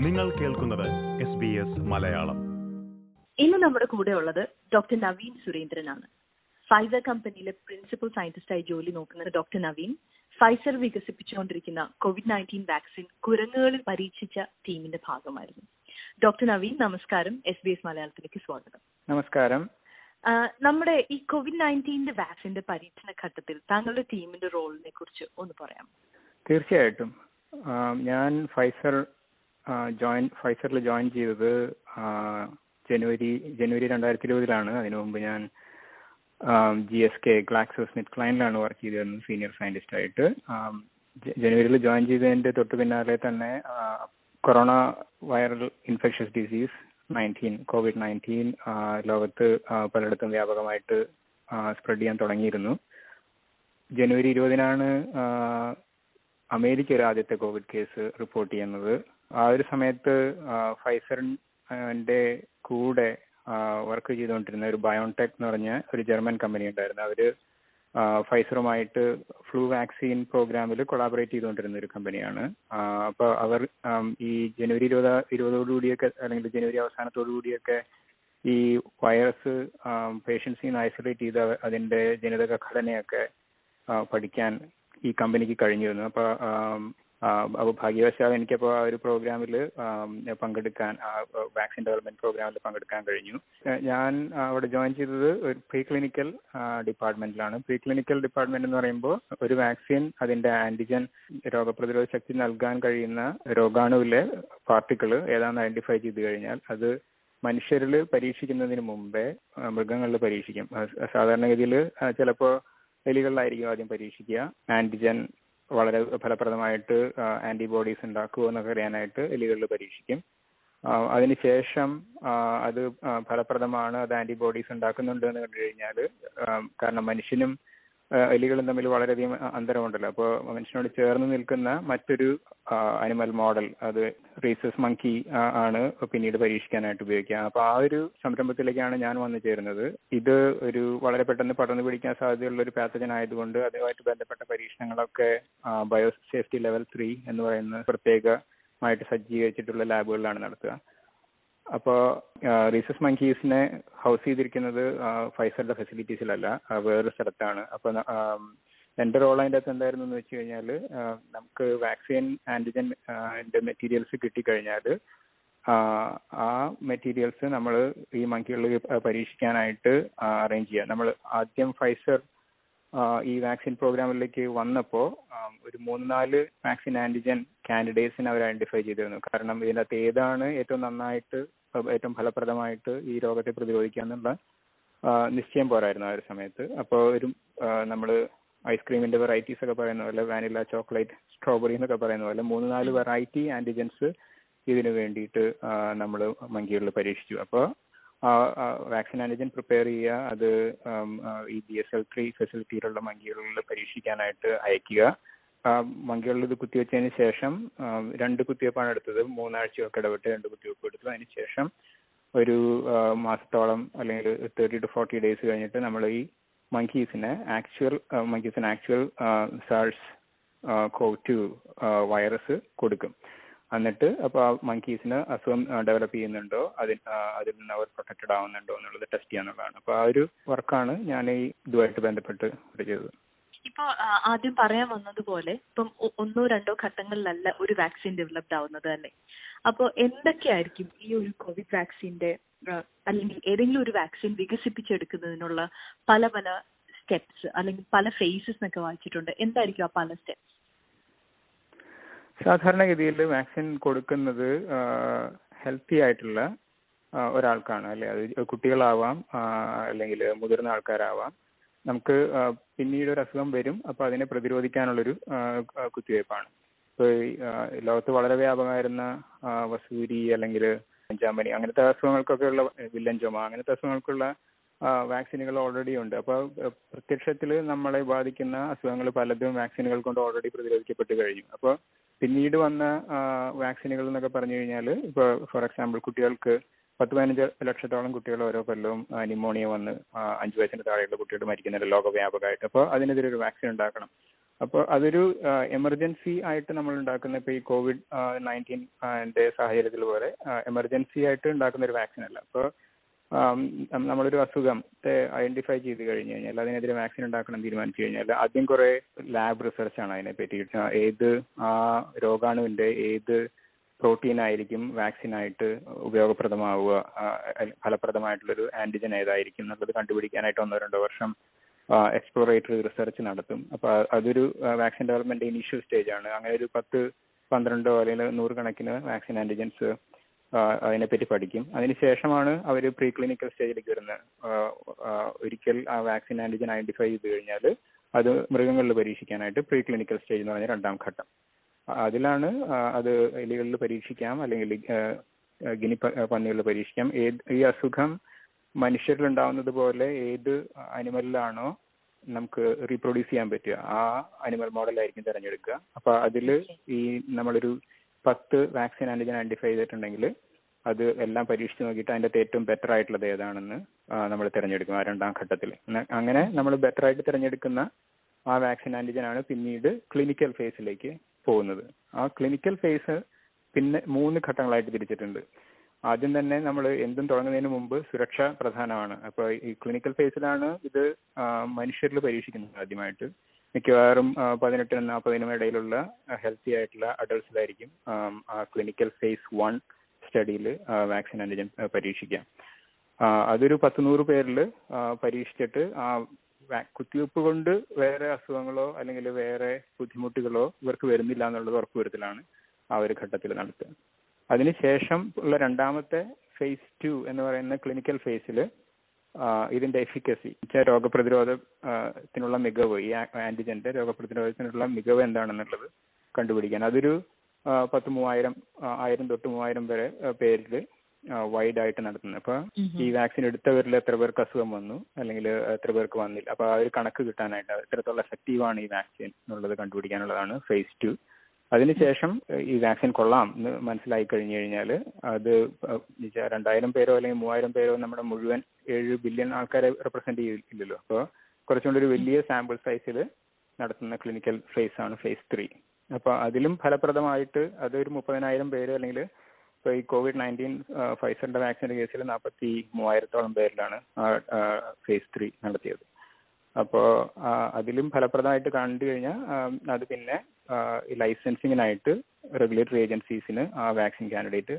നിങ്ങൾ കേൾക്കുന്നത് S B S Malayalam ഇന്ന് നമ്മുടെ കൂടെ ഉള്ളത് ഡോക്ടർ നവീൻ സുരേന്ദ്രനാണ് ഫൈസർ കമ്പനിയിലെ പ്രിൻസിപ്പൽ സയന്റിസ്റ്റായി ജോലി നോക്കുന്ന ഡോക്ടർ നവീൻ ഫൈസർ വികസിപ്പിച്ചുകൊണ്ടിരിക്കുന്ന കോവിഡ് നയൻറ്റീൻ വാക്സിൻ കുരങ്ങുകളിൽ പരീക്ഷിച്ച ടീമിന്റെ ഭാഗമായിരുന്നു ഡോക്ടർ നവീൻ നമസ്കാരം എസ് ബി എസ് മലയാളത്തിലേക്ക് സ്വാഗതം നമസ്കാരം ആ, നമ്മുടെ ഈ കോവിഡ് നയൻറ്റീന്റെ വാക്സിന്റെ പരീക്ഷണ ഘട്ടത്തിൽ താങ്കളുടെ ടീമിന്റെ റോളിനെ കുറിച്ച് ഒന്ന് പറയാം തീർച്ചയായിട്ടും ആ, ഞാൻ ഫൈസർ ആ, ജോയിൻ ഫൈസറിൽ ജോയിൻ ചെയ്തത് ആ, ജനുവരി ജനുവരി രണ്ടായിരത്തി ഇരുപതിലാണ് അതിനു മുമ്പ് ഞാൻ G S K Glaxo Smith ക്ലൈനിലാണ് വർക്ക് ചെയ്തിരുന്നത് സീനിയർ സയന്റിസ്റ്റ് ആയിട്ട് ആം, ജ- ജനുവരിയിൽ ജോയിൻ ചെയ്തതിന്റെ തൊട്ട് പിന്നാലെ തന്നെ ആ, corona viral infectious disease nineteen covid nineteen ലോകത്ത് ആ, പലയിടത്തും വ്യാപകമായിട്ട് സ്പ്രെഡ് ചെയ്യാൻ തുടങ്ങിയിരുന്നു ജനുവരി ഇരുപതിനാണ് ആ, അമേരിക്കയിൽ ആദ്യത്തെ കോവിഡ് കേസ് റിപ്പോർട്ട് ചെയ്യുന്നത് ആ ഒരു സമയത്ത് ആ, ഫൈസറിന്റെ കൂടെ വർക്ക് ചെയ്തുകൊണ്ടിരുന്ന ഒരു ബയോൺടെക് എന്ന് പറഞ്ഞ ഒരു ജർമ്മൻ കമ്പനി ഉണ്ടായിരുന്നു അവര് ആ, ഫൈസറുമായിട്ട് ഫ്ലൂ വാക്സിൻ പ്രോഗ്രാമിൽ കൊളാബറേറ്റ് ചെയ്തുകൊണ്ടിരുന്ന ഒരു കമ്പനിയാണ് അപ്പോൾ അവർ ആം, ഈ ജനുവരി ഇരുപത് ഇരുപതോടുകൂടിയൊക്കെ അല്ലെങ്കിൽ ജനുവരി അവസാനത്തോടു കൂടിയൊക്കെ ഈ വൈറസ് പേഷ്യൻസിൽ നിന്ന് ഐസൊലേറ്റ് ചെയ്ത് അവ- അതിന്റെ ജനിതക ഘടനയൊക്കെ ആ, പഠിക്കാൻ ഈ കമ്പനിക്ക് കഴിഞ്ഞിരുന്നു അപ്പൊ ആം, ആ, അപ്പൊ ഭാഗ്യവശാൽ എനിക്കപ്പോൾ ആ ഒരു പ്രോഗ്രാമിൽ പങ്കെടുക്കാൻ വാക്സിൻ ഡെവലപ്മെന്റ് പ്രോഗ്രാമിൽ പങ്കെടുക്കാൻ കഴിഞ്ഞു ഏ, ഞാൻ ആ, അവിടെ ജോയിൻ ചെയ്തത് ഒരു പ്രീ ക്ലിനിക്കൽ ഡിപ്പാർട്ട്മെന്റിലാണ് പ്രീ ക്ലിനിക്കൽ ഡിപ്പാർട്ട്മെന്റ് എന്ന് പറയുമ്പോൾ ഒരു വാക്സിൻ അതിന്റെ ആന്റിജൻ രോഗപ്രതിരോധ ശക്തി നൽകാൻ കഴിയുന്ന രോഗാണുവിലെ പാർട്ടിക്കിൾ ഏതാണെന്ന് ഐഡന്റിഫൈ ചെയ്ത് കഴിഞ്ഞാൽ അത് മനുഷ്യരിൽ പരീക്ഷിക്കുന്നതിന് മുമ്പേ ആ, മൃഗങ്ങളിൽ പരീക്ഷിക്കും ആ, സാധാരണഗതിയിൽ ചിലപ്പോൾ എലികളിലായിരിക്കും ആദ്യം പരീക്ഷിക്കുക ആന്റിജൻ വളരെ ഫലപ്രദമായിട്ട് ആന്റിബോഡീസ് ഉണ്ടാക്കുമോ എന്നൊക്കെ അറിയാനായിട്ട് എലികളിൽ പരീക്ഷിക്കും ആ, അതിനുശേഷം ആ, അത് ആ, ഫലപ്രദമാണ് അത് ആന്റിബോഡീസ് ഉണ്ടാക്കുന്നുണ്ട് എന്ന് കണ്ടു കഴിഞ്ഞാൽ കാരണം മനുഷ്യനും ആ, എലികളും തമ്മിൽ വളരെയധികം അ- അന്തരമുണ്ടല്ലോ അപ്പോൾ മനുഷ്യനോട് ചേർന്ന് നിൽക്കുന്ന മറ്റൊരു അനിമൽ മോഡൽ അത് റീസസ് മങ്കി ആണ് പിന്നീട് പരീക്ഷിക്കാനായിട്ട് ഉപയോഗിക്കുക അപ്പോൾ ആ ഒരു സംരംഭത്തിലേക്കാണ് ഞാൻ വന്നു ചേരുന്നത് ഇത് ഒരു വളരെ പെട്ടെന്ന് പടർന്നു പിടിക്കാൻ സാധ്യതയുള്ള ഒരു പാത്തജൻ ആയതുകൊണ്ട് അതുമായിട്ട് ബന്ധപ്പെട്ട പരീക്ഷണങ്ങളൊക്കെ ബയോ സേഫ്റ്റി ലെവൽ ത്രീ എന്ന് പറയുന്ന പ്രത്യേകമായിട്ട് സജ്ജീകരിച്ചിട്ടുള്ള ലാബുകളിലാണ് നടത്തുക അപ്പോൾ റീസസ് മങ്കീസിനെ ഹൗസ് ചെയ്തിരിക്കുന്നത് ആ, ഫൈസറിന്റെ ഫെസിലിറ്റീസിലല്ല ആ, വേറൊരു സ്ഥലത്താണ് അപ്പോൾ എന്റെ റോൾ അതിൻ്റെ അകത്ത് എന്തായിരുന്നു എന്ന് വെച്ച് കഴിഞ്ഞാൽ നമുക്ക് വാക്സിൻ ആന്റിജൻ മെറ്റീരിയൽസ് കിട്ടിക്കഴിഞ്ഞാൽ ആ മെറ്റീരിയൽസ് നമ്മൾ ഈ മങ്കികളിൽ പരീക്ഷിക്കാനായിട്ട് അറേഞ്ച് ചെയ്യുക നമ്മൾ ആദ്യം ഫൈസർ ആ, ഈ വാക്സിൻ പ്രോഗ്രാമിലേക്ക് വന്നപ്പോൾ ഒരു മൂന്ന് നാല് വാക്സിൻ ആന്റിജൻ കാൻഡിഡേറ്റ്സിനെ അവർ ഐഡന്റിഫൈ ചെയ്തിരുന്നു കാരണം ഇതിനകത്ത് ഏതാണ് ഏറ്റവും നന്നായിട്ട് അഹ് ഏറ്റവും ഫലപ്രദമായിട്ട് ഈ രോഗത്തെ പ്രതിരോധിക്കുക എന്നുള്ള ആ, നിശ്ചയം പോരായിരുന്നു ആ ഒരു സമയത്ത് അപ്പോൾ ഒരു നമ്മൾ ഐസ്ക്രീമിന്റെ വെറൈറ്റീസ് ഒക്കെ പറയുന്ന പോലെ വാനില ചോക്ലേറ്റ് സ്ട്രോബെറി എന്നൊക്കെ പറയുന്ന പോലെ മൂന്ന് നാല് വെറൈറ്റി ആന്റിജൻസ് ഇതിനു വേണ്ടിയിട്ട് നമ്മൾ മങ്കികളിൽ പരീക്ഷിച്ചു അപ്പോൾ വാക്സിൻ ആന്റിജൻ പ്രിപ്പയർ ചെയ്യുക അത് ആം, ആ, ഈ ബി എസ് എൽ ത്രീ ഫെസിലിറ്റിയിലുള്ള മങ്കികളിൽ പരീക്ഷിക്കാനായിട്ട് അയക്കുക ആ, മങ്കികളിൽ ഇത് കുത്തിവെച്ചതിന് ശേഷം ആ, രണ്ട് കുത്തിവെപ്പാണ് എടുത്തത് മൂന്നാഴ്ചയൊക്കെ ഇടവിട്ട് രണ്ട് കുത്തിവെപ്പ് എടുത്തു അതിന് ശേഷം ഒരു ആ, മാസത്തോളം അല്ലെങ്കിൽ തേർട്ടി ടു ഫോർട്ടി ഡേയ്സ് കഴിഞ്ഞിട്ട് നമ്മൾ ഈ മങ്കീസിന് ആക്ച്വൽ മങ്കീസിന് actual SARS CoV two virus കൊടുക്കും എന്നിട്ട് അപ്പോൾ ആ മങ്കീസിന് അസുഖം ഡെവലപ്പ് ചെയ്യുന്നുണ്ടോ അതിൽ ആ, അതിൽ നിന്ന് അവർ പ്രൊട്ടക്റ്റഡ് ആവുന്നുണ്ടോ എന്നുള്ളത് ടെസ്റ്റ് ചെയ്യാന്നുള്ളതാണ് അപ്പോൾ ആ ഒരു വർക്കാണ് ഞാൻ ഈ ഇതുമായിട്ട് ബന്ധപ്പെട്ട് ഇത് ചെയ്തത് ഇപ്പൊ ആ, ആദ്യം പറയാൻ വന്നതുപോലെ ഇപ്പം ഒ- ഒന്നോ രണ്ടോ ഘട്ടങ്ങളിലല്ല ഒരു വാക്സിൻ ഡെവലപ്ഡ് ആവുന്നത് അല്ലേ അപ്പോൾ എന്തൊക്കെയായിരിക്കും ഈ ഒരു കോവിഡ് വാക്സിന്റെ ആ, അല്ലെങ്കിൽ ഏതെങ്കിലും ഒരു വാക്സിൻ വികസിപ്പിച്ചെടുക്കുന്നതിനുള്ള പല പല സ്റ്റെപ്സ് അല്ലെങ്കിൽ പല ഫേസസ് എന്നൊക്കെ വായിച്ചിട്ടുണ്ട് എന്തായിരിക്കും ആ പല സ്റ്റെപ്സ് സാധാരണഗതിയിൽ വാക്സിൻ കൊടുക്കുന്നത് ഹെൽത്തി ആയിട്ടുള്ള ആ, ഒരാൾക്കാണ് അല്ലെ അത് കുട്ടികളാവാം ആ, അല്ലെങ്കിൽ മുതിർന്ന ആൾക്കാരാവാം നമുക്ക് ആ, പിന്നീട് ഒരു അസുഖം വരും അപ്പോൾ അതിനെ പ്രതിരോധിക്കാനുള്ളൊരു ആ, ആ, കുത്തിവയ്പ്പാണ് ഇപ്പോൾ ഈ, ആ, ലോകത്ത് വളരെ വ്യാപകമായിരുന്ന ആ, വസൂരി അല്ലെങ്കിൽ പഞ്ചാമ്പനി അങ്ങനത്തെ അസുഖങ്ങൾക്കൊക്കെ ഉള്ള വില്ലൻ ചുമ അങ്ങനത്തെ അസുഖങ്ങൾക്കുള്ള വാക്സിനുകൾ ഓൾറെഡി ഉണ്ട് അപ്പോൾ പ്രത്യക്ഷത്തിൽ നമ്മളെ ബാധിക്കുന്ന അസുഖങ്ങൾ പലതും വാക്സിനുകൾ കൊണ്ട് ഓൾറെഡി പ്രതിരോധിക്കപ്പെട്ട് കഴിഞ്ഞു അപ്പോൾ പിന്നീട് വന്ന വാക്സിനുകൾ എന്നൊക്കെ പറഞ്ഞു കഴിഞ്ഞാൽ ഇപ്പോൾ ഫോർ എക്സാമ്പിൾ കുട്ടികൾക്ക് പത്ത് പതിനഞ്ച് ലക്ഷത്തോളം കുട്ടികൾ ഓരോ കൊല്ലവും ന്യൂമോണിയ വന്ന് ആ, അഞ്ച് വയസ്സിന് താഴെയുള്ള കുട്ടികൾ മരിക്കുന്നുണ്ട് ലോകവ്യാപകമായിട്ട് അപ്പോൾ അതിനെതിരെ ഒരു വാക്സിൻ ഉണ്ടാക്കണം അപ്പോൾ അതൊരു എമർജൻസി ആയിട്ട് നമ്മൾ ഉണ്ടാക്കുന്ന ഇപ്പോൾ ഈ കോവിഡ് നയൻറ്റീൻ്റെ സാഹചര്യത്തിൽ പോലെ എമർജൻസി ആയിട്ട് ഉണ്ടാക്കുന്ന ഒരു വാക്സിൻ അല്ല അപ്പോൾ നമ്മളൊരു അസുഖത്തെ ഐഡന്റിഫൈ ചെയ്ത് കഴിഞ്ഞു കഴിഞ്ഞാൽ അതിനെതിരെ വാക്സിൻ ഉണ്ടാക്കണം തീരുമാനിച്ചു കഴിഞ്ഞാൽ ആദ്യം കുറെ ലാബ് റിസർച്ച് ആണ് അതിനെ പറ്റി ഏത് ആ രോഗാണുവിന്റെ ഏത് പ്രോട്ടീൻ ആയിരിക്കും വാക്സിൻ ആയിട്ട് ഉപയോഗപ്രദമാവുക ഫലപ്രദമായിട്ടുള്ളൊരു ആന്റിജൻ ഏതായിരിക്കും എന്നുള്ളത് കണ്ടുപിടിക്കാനായിട്ട് ഒന്നോ രണ്ടോ വർഷം എക്സ്പ്ലോറേറ്ററി റിസർച്ച് നടത്തും അപ്പൊ അതൊരു വാക്സിൻ ഡെവലപ്മെന്റ് ഇനീഷ്യൽ സ്റ്റേജ് ആണ് അങ്ങനെ ഒരു പത്ത് പന്ത്രണ്ടോ അല്ലെങ്കിൽ നൂറുകണക്കിന് വാക്സിൻ ആന്റിജൻസ് അതിനെപ്പറ്റി പഠിക്കും അതിനുശേഷമാണ് അവർ പ്രീ ക്ലിനിക്കൽ സ്റ്റേജിലേക്ക് വരുന്നത് ഒരിക്കൽ ആ വാക്സിൻ ആന്റിജൻ ഐഡന്റിഫൈ ചെയ്ത് കഴിഞ്ഞാൽ അത് മൃഗങ്ങളിൽ പരീക്ഷിക്കാനായിട്ട് പ്രീ ക്ലിനിക്കൽ സ്റ്റേജ് എന്ന് പറഞ്ഞ രണ്ടാം ഘട്ടം അതിലാണ് അത് എലികളിൽ പരീക്ഷിക്കാം അല്ലെങ്കിൽ ഗിനി പന്നികളിൽ പരീക്ഷിക്കാം ഏത് ഈ അസുഖം മനുഷ്യരിൽ ഉണ്ടാവുന്നത് പോലെ ഏത് അനിമലിലാണോ നമുക്ക് റീപ്രൊഡ്യൂസ് ചെയ്യാൻ പറ്റുക ആ അനിമൽ മോഡലായിരിക്കും തിരഞ്ഞെടുക്കുക അപ്പൊ അതിൽ ഈ നമ്മളൊരു പത്ത് വാക്സിൻ ആന്റിജൻ ഐഡന്റിഫൈ ചെയ്തിട്ടുണ്ടെങ്കിൽ അത് എല്ലാം പരീക്ഷിച്ച് നോക്കിയിട്ട് അതിന്റെ ഏറ്റവും ബെറ്റർ ആയിട്ടുള്ളത് ഏതാണെന്ന് നമ്മൾ തിരഞ്ഞെടുക്കും ആ രണ്ടാം ഘട്ടത്തിൽ അങ്ങനെ നമ്മൾ ബെറ്റർ ആയിട്ട് തിരഞ്ഞെടുക്കുന്ന ആ വാക്സിൻ ആന്റിജൻ ആണ് പിന്നീട് ക്ലിനിക്കൽ ഫേസിലേക്ക് പോകുന്നത് ആ ക്ലിനിക്കൽ ഫേസ് പിന്നെ മൂന്ന് ഘട്ടങ്ങളായിട്ട് തിരിച്ചിട്ടുണ്ട് ആദ്യം തന്നെ നമ്മൾ എന്തും തുടങ്ങുന്നതിന് മുമ്പ് സുരക്ഷ പ്രധാനമാണ് അപ്പോൾ ഈ ക്ലിനിക്കൽ ഫേസിലാണ് ഇത് മനുഷ്യരിൽ പരീക്ഷിക്കുന്നത് ആദ്യമായിട്ട് മിക്കവാറും പതിനെട്ടിനും നാൽപ്പതിനും ഇടയിലുള്ള ഹെൽത്തി ആയിട്ടുള്ള അഡൾട്ട്സിലായിരിക്കും ആ ക്ലിനിക്കൽ ഫേസ് വൺ സ്റ്റഡിയിൽ വാക്സിൻ ആന്റിജൻ പരീക്ഷിക്കാം അതൊരു പത്ത് നൂറ് പേരിൽ പരീക്ഷിച്ചിട്ട് ആ കുത്തിവെപ്പ് കൊണ്ട് വേറെ അസുഖങ്ങളോ അല്ലെങ്കിൽ വേറെ ബുദ്ധിമുട്ടുകളോ ഇവർക്ക് വരുന്നില്ല എന്നുള്ളത് ഉറപ്പുവരുത്തലാണ് ആ ഒരു ഘട്ടത്തിൽ നടത്തുക അതിനുശേഷം ഉള്ള രണ്ടാമത്തെ ഫേസ് ടു എന്ന് പറയുന്ന ക്ലിനിക്കൽ ഫേസിൽ ഇതിന്റെ എഫിക്കസി രോഗപ്രതിരോധത്തിനുള്ള മികവ് ഈ ആന്റിജന്റെ രോഗപ്രതിരോധത്തിനുള്ള മികവ് എന്താണെന്നുള്ളത് കണ്ടുപിടിക്കാൻ അതൊരു പത്ത് മൂവായിരം ആയിരം തൊട്ട് മൂവായിരം വരെ പേരിൽ വൈഡ് ആയിട്ട് നടത്തുന്നത് അപ്പൊ ഈ വാക്സിൻ എടുത്തവരിൽ എത്ര പേർക്ക് അസുഖം വന്നു അല്ലെങ്കിൽ എത്ര പേർക്ക് വന്നില്ല അപ്പൊ ആ ഒരു കണക്ക് കിട്ടാനായിട്ട് എത്രത്തോളം എഫക്റ്റീവ് ആണ് ഈ വാക്സിൻ എന്നുള്ളത് കണ്ടുപിടിക്കാനുള്ളതാണ് ഫേസ് ടു അതിനുശേഷം ഈ വാക്സിൻ കൊള്ളാം എന്ന് മനസ്സിലായി കഴിഞ്ഞു കഴിഞ്ഞാൽ അത് രണ്ടായിരം പേരോ അല്ലെങ്കിൽ മൂവായിരം പേരോ നമ്മുടെ മുഴുവൻ ഏഴ് ബില്യൺ ആൾക്കാരെ റെപ്രസെന്റ് ചെയ്യില്ലല്ലോ അപ്പോൾ കുറച്ചുകൂടി ഒരു വലിയ സാമ്പിൾ സൈസിൽ നടത്തുന്ന ക്ലിനിക്കൽ ഫേസ് ആണ് ഫേസ് ത്രീ അപ്പോൾ അതിലും ഫലപ്രദമായിട്ട് അതൊരു മുപ്പതിനായിരം പേര് അല്ലെങ്കിൽ ഇപ്പോൾ ഈ കോവിഡ് നയൻറ്റീൻ ഫൈസറിന്റെ വാക്സിന്റെ കേസിൽ നാൽപ്പത്തി മൂവായിരത്തോളം പേരിലാണ് ഫേസ് ത്രീ നടത്തിയത് അപ്പോൾ അതിലും ഫലപ്രദമായിട്ട് കണ്ടു കഴിഞ്ഞാൽ അത് പിന്നെ ലൈസൻസിങ്ങിനായിട്ട് റെഗുലേറ്ററി ഏജൻസീസിന് ആ vaccine candidate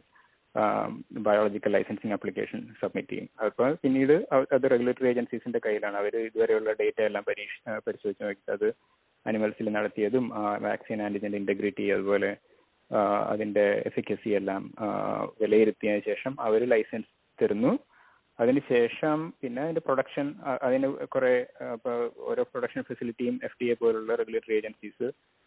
biological licensing application submit ചെയ്യും അപ്പോൾ പിന്നീട് അത് റെഗുലേറ്ററി ഏജൻസീസിന്റെ കയ്യിലാണ് അവർ ഇതുവരെയുള്ള ഡേറ്റ എല്ലാം പരീക്ഷ പരിശോധിച്ച് നോക്കിയിട്ട് അത് അനിമൽസിൽ നടത്തിയതും വാക്സിൻ ആന്റിജന്റെ ഇന്റഗ്രിറ്റി അതുപോലെ അതിന്റെ എഫിക്കസി എല്ലാം വിലയിരുത്തിയതിനു ശേഷം അവർ ലൈസൻസ് തരുന്നു അതിനുശേഷം പിന്നെ അതിന്റെ പ്രൊഡക്ഷൻ അതിന് കുറെ ഓരോ പ്രൊഡക്ഷൻ ഫെസിലിറ്റിയും എഫ് ഡി എ പോലുള്ള റെഗുലേറ്ററി ഏജൻസീസ്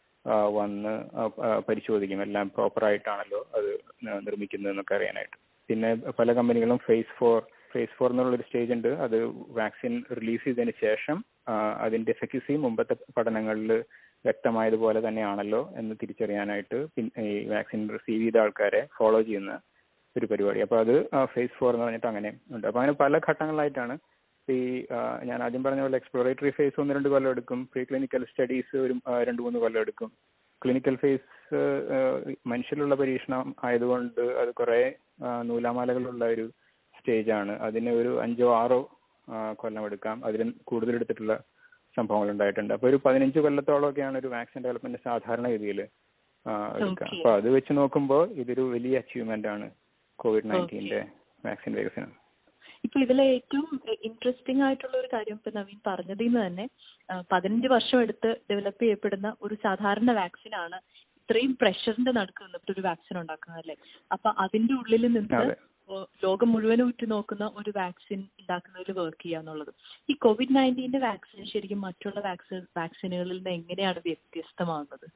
വന്ന് പരിശോധിക്കും എല്ലാം പ്രോപ്പർ ആയിട്ടാണല്ലോ അത് നിർമ്മിക്കുന്നത് എന്നൊക്കെ അറിയാനായിട്ട് പിന്നെ പല കമ്പനികളും ഫേസ് ഫോർ ഫേസ് ഫോർ എന്നുള്ളൊരു സ്റ്റേജ് ഉണ്ട് അത് വാക്സിൻ റിലീസ് ചെയ്തതിന് ശേഷം അതിന്റെ എഫക്സി മുമ്പത്തെ പഠനങ്ങളിൽ വ്യക്തമായതുപോലെ തന്നെയാണല്ലോ എന്ന് തിരിച്ചറിയാനായിട്ട് ഈ വാക്സിൻ റിസീവ് ചെയ്ത ആൾക്കാരെ ഫോളോ ചെയ്യുന്ന ഒരു പരിപാടി അപ്പോൾ അത് ഫേസ് ഫോർ എന്ന് പറഞ്ഞിട്ട് അങ്ങനെ ഉണ്ട് അപ്പോൾ അങ്ങനെ പല ഘട്ടങ്ങളിലായിട്ടാണ് ഈ ഞാൻ ആദ്യം പറഞ്ഞ പോലെ എക്സ്പ്ലോറേറ്ററി ഫേസ് ഒന്ന് രണ്ട് കൊല്ലം എടുക്കും പ്രീ ക്ലിനിക്കൽ സ്റ്റഡീസ് ഒരു രണ്ട് മൂന്ന് കൊല്ലം എടുക്കും ക്ലിനിക്കൽ ഫേസ് മനുഷ്യരിലുള്ള പരീക്ഷണം ആയതുകൊണ്ട് അത് കുറെ നൂലാമാലകളുള്ള ഒരു സ്റ്റേജ് ആണ് അതിന് ഒരു അഞ്ചോ ആറോ കൊല്ലം എടുക്കാം അതിൽ കൂടുതൽ എടുത്തിട്ടുള്ള സംഭവങ്ങൾ ഉണ്ടായിട്ടുണ്ട് അപ്പൊ ഒരു പതിനഞ്ച് കൊല്ലത്തോളമൊക്കെയാണ് ഒരു വാക്സിൻ ഡെവലപ്മെന്റ് സാധാരണ ഗതിയിൽ എടുക്കുക അപ്പൊ അത് വെച്ച് നോക്കുമ്പോൾ ഇതൊരു വലിയ അച്ചീവ്മെന്റ് ആണ് കോവിഡ് നയൻറ്റീന്റെ വാക്സിൻ വികസനം ഇപ്പൊ ഇതിലെ ഏറ്റവും ഇൻട്രസ്റ്റിംഗ് ആയിട്ടുള്ള ഒരു കാര്യം ഇപ്പൊ നവീൻ പറഞ്ഞതിൽ നിന്ന് തന്നെ പതിനഞ്ച് വർഷം എടുത്ത് ഡെവലപ്പ് ചെയ്യപ്പെടുന്ന ഒരു സാധാരണ വാക്സിൻ ആണ് ഇത്രയും പ്രഷറിന്റെ നടുക്ക് നിന്നിട്ട് ഒരു വാക്സിൻ ഉണ്ടാക്കുന്നത് അല്ലേ അപ്പൊ അതിന്റെ ഉള്ളിൽ നിന്ന് ലോകം മുഴുവനും ഉറ്റു നോക്കുന്ന ഒരു വാക്സിൻ ഉണ്ടാക്കുന്നതിൽ വർക്ക് ചെയ്യുക എന്നുള്ളത് ഈ കോവിഡ് നയൻറ്റീന്റെ വാക്സിൻ ശരിക്കും മറ്റുള്ള വാക്സിൻ വാക്സിനുകളിൽ നിന്ന് എങ്ങനെയാണ് വ്യത്യസ്തമാകുന്നത്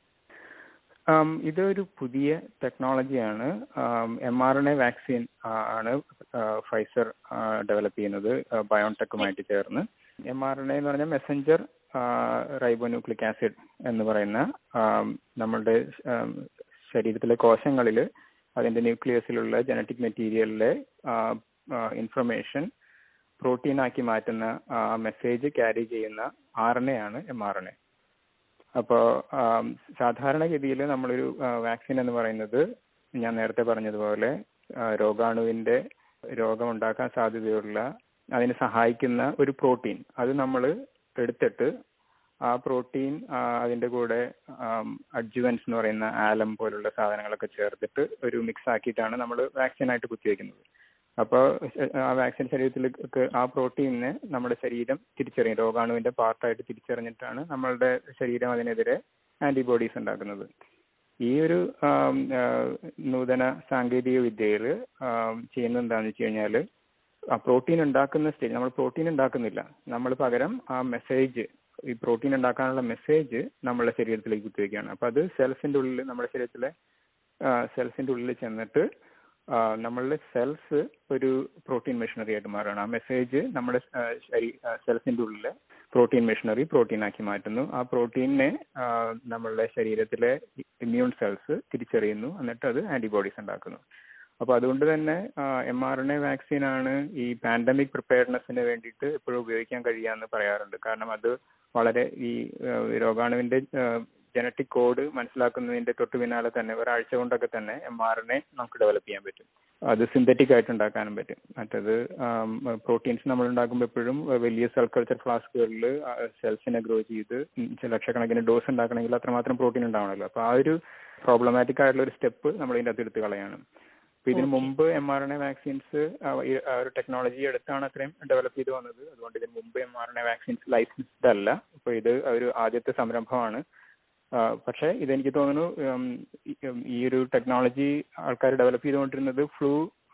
ഇതൊരു പുതിയ ടെക്നോളജിയാണ് M R N A vaccine ആണ് ഫൈസർ ഡെവലപ്പ് ചെയ്യുന്നത് ബയോൺടെക്കുമായിട്ട് ചേർന്ന് എം ആർ എൻ എ എന്ന് പറഞ്ഞാൽ മെസ്സഞ്ചർ റൈബോന്യൂക്ലിക് ആസിഡ് എന്ന് പറയുന്ന നമ്മളുടെ ശരീരത്തിലെ കോശങ്ങളിൽ അതിന്റെ ന്യൂക്ലിയസിലുള്ള ജനറ്റിക് മെറ്റീരിയലിലെ ഇൻഫർമേഷൻ പ്രോട്ടീൻ ആക്കി മാറ്റുന്ന മെസ്സേജ് ക്യാരി ചെയ്യുന്ന ആർ എൻ എ ആണ് എം ആർ എൻ എ അപ്പോൾ സാധാരണഗതിയിൽ നമ്മളൊരു വാക്സിൻ എന്ന് പറയുന്നത് ഞാൻ നേരത്തെ പറഞ്ഞതുപോലെ ആ, രോഗാണുവിന്റെ രോഗമുണ്ടാക്കാൻ സാധ്യതയുള്ള അതിന് സഹായിക്കുന്ന ഒരു പ്രോട്ടീൻ അത് നമ്മൾ എടുത്തിട്ട് ആ പ്രോട്ടീൻ അതിന്റെ കൂടെ അഡ്ജുവൻസ് എന്ന് പറയുന്ന ആലം പോലുള്ള സാധനങ്ങളൊക്കെ ചേർത്തിട്ട് ഒരു മിക്സ് ആക്കിയിട്ടാണ് നമ്മൾ വാക്സിൻ ആയിട്ട് കുത്തിവെക്കുന്നത് അപ്പോൾ ആ വാക്സിൻ ശരീരത്തിലേക്ക് ആ പ്രോട്ടീനിനെ നമ്മുടെ ശരീരം തിരിച്ചറിയും രോഗാണുവിന്റെ പാർട്ടായിട്ട് തിരിച്ചറിഞ്ഞിട്ടാണ് നമ്മളുടെ ശരീരം അതിനെതിരെ ആന്റിബോഡീസ് ഉണ്ടാക്കുന്നത് ഈ ഒരു ആം, ആ, നൂതന സാങ്കേതിക വിദ്യയിൽ ചെയ്യുന്നത് എന്താണെന്ന് വെച്ച് കഴിഞ്ഞാൽ ആ പ്രോട്ടീൻ ഉണ്ടാക്കുന്ന സ്റ്റേജ് നമ്മൾ പ്രോട്ടീൻ ഉണ്ടാക്കുന്നില്ല നമ്മൾ പകരം ആ മെസ്സേജ് ഈ പ്രോട്ടീൻ ഉണ്ടാക്കാനുള്ള മെസ്സേജ് നമ്മുടെ ശരീരത്തിലേക്ക് കുത്തിവെക്കുകയാണ് അപ്പൊ അത് സെൽസിന്റെ ഉള്ളിൽ നമ്മുടെ ശരീരത്തിലെ സെൽസിന്റെ ഉള്ളിൽ ചെന്നിട്ട് ആ, നമ്മളുടെ സെൽസ് ഒരു പ്രോട്ടീൻ മെഷീനറി ആയിട്ട് മാറുകയാണ് ആ മെസ്സേജ് നമ്മുടെ ആ, ശരീ- ആ, സെൽസിന്റെ ഉള്ളിലെ പ്രോട്ടീൻ മെഷീനറി പ്രോട്ടീൻ ആക്കി മാറ്റുന്നു ആ പ്രോട്ടീനെ ആ, നമ്മളുടെ ശരീരത്തിലെ ഇമ്മ്യൂൺ സെൽസ് തിരിച്ചറിയുന്നു എന്നിട്ട് അത് ആന്റിബോഡീസ് ഉണ്ടാക്കുന്നു അപ്പൊ അതുകൊണ്ട് തന്നെ M R N A vaccine ആണ് ഈ പാൻഡമിക് പ്രിപ്പയർനെസ്സിന് വേണ്ടിയിട്ട് എപ്പോഴും ഉപയോഗിക്കാൻ കഴിയാന്ന് പറയാറുണ്ട് കാരണം അത് വളരെ ഈ ആ, രോഗാണുവിന്റെ ജനറ്റിക് കോഡ് മനസ്സിലാക്കുന്നതിന്റെ തൊട്ടു പിന്നാലെ തന്നെ ഒരാഴ്ച കൊണ്ടൊക്കെ തന്നെ എം ആർ എൻ എ നമുക്ക് ഡെവലപ്പ് ചെയ്യാൻ പറ്റും അത് സിന്തറ്റിക് ആയിട്ട് ഉണ്ടാക്കാനും പറ്റും മറ്റത് പ്രോട്ടീൻസ് നമ്മൾ ഉണ്ടാക്കുമ്പോൾ എപ്പോഴും വലിയ സെൽ കൾച്ചർ ഫ്ലാസ്കുകളിൽ സെൽസിനെ ഗ്രോ ചെയ്ത് ചില ലക്ഷക്കണക്കിന് ഡോസ് ഉണ്ടാക്കണമെങ്കിൽ അത്രമാത്രം പ്രോട്ടീൻ ഉണ്ടാവണമല്ലോ അപ്പൊ ആ ഒരു പ്രോബ്ലമാറ്റിക് ആയിട്ടുള്ള ഒരു സ്റ്റെപ്പ് നമ്മൾ ഇതിന്റെ അകത്ത് എടുത്ത് കളയാണ് അപ്പൊ ഇതിനു മുമ്പ് M R N A vaccines ഒരു ടെക്നോളജി എടുത്താണ് അത്രയും ഡെവലപ്പ് ചെയ്ത് വന്നത് അതുകൊണ്ട് ഇതിന് മുമ്പ് M R N A vaccines licensed അല്ല അപ്പൊ ഇത് ഒരു ആദ്യത്തെ സംരംഭമാണ് ആ, പക്ഷേ ഇതെനിക്ക് തോന്നുന്നു ഉം, ഈ- ഉം, ഈ ഒരു ടെക്നോളജി ആൾക്കാർ ഡെവലപ്പ് ചെയ്തുകൊണ്ടിരുന്നത് ഫ്ലൂ